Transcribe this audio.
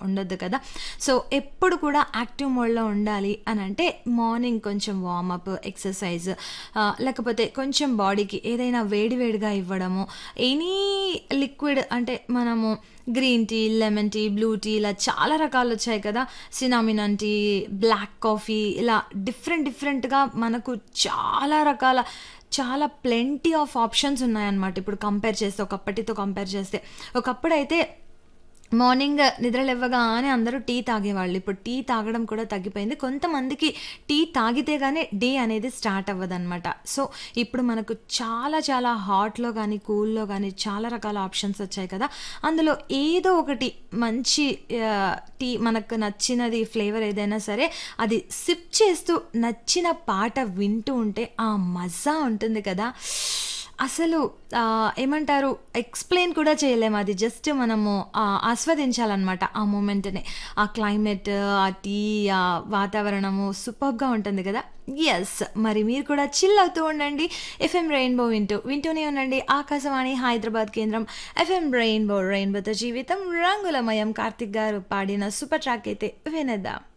ఉండొద్దు కదా సో ఎప్పుడు కూడా యాక్టివ్ మోడ్లో ఉండాలి అని అంటే మార్నింగ్ కొంచెం వార్మప్ ఎక్సర్సైజ్ లేకపోతే కొంచెం బాడీకి ఏదైనా వేడి వేడిగా ఇవ్వడము ఎనీ లిక్విడ్ అంటే మనము green tea lemon tea blue tea ఇలా చాలా రకాలు వచ్చాయి కదా సినామినన్ టీ బ్లాక్ కాఫీ ఇలా డిఫరెంట్ డిఫరెంట్గా మనకు చాలా రకాల చాలా ప్లెంటీ ఆఫ్ ఆప్షన్స్ ఉన్నాయన్నమాట ఇప్పుడు కంపేర్ చేస్తే ఒకప్పటితో కంపేర్ చేస్తే ఒకప్పుడు అయితే మార్నింగ్ నిద్ర లేవగానే అందరూ టీ తాగేవాళ్ళు ఇప్పుడు టీ తాగడం కూడా తగ్గిపోయింది కొంతమందికి టీ తాగితే కానీ డే అనేది స్టార్ట్ అవ్వదన్నమాట సో ఇప్పుడు మనకు చాలా చాలా హాట్లో కానీ కూల్లో కానీ చాలా రకాల ఆప్షన్స్ వచ్చాయి కదా అందులో ఏదో ఒకటి మంచి ఆ, టీ మనకు నచ్చినది ఫ్లేవర్ ఏదైనా సరే అది సిప్ చేస్తూ నచ్చిన పాట వింటూ ఉంటే ఆ మజా ఉంటుంది కదా అసలు ఆ, ఏమంటారు ఎక్స్ప్లెయిన్ కూడా చేయలేము అది జస్ట్ మనము ఆ, ఆస్వాదించాలన్నమాట ఆ మూమెంట్ని ఆ క్లైమేట్ ఆ టీ ఆ వాతావరణము సూపర్గా ఉంటుంది కదా ఎస్ మరి మీరు కూడా చిల్ అవుతూ ఉండండి ఎఫ్ఎం రెయిన్బో వింటూ వింటూనే ఉండండి ఆకాశవాణి హైదరాబాద్ కేంద్రం ఎఫ్ఎం రెయిన్బో రెయిన్బోతో జీవితం రంగులమయం కార్తిక్ గారు పాడిన సూపర్ ట్రాక్ అయితే వినేద్దాం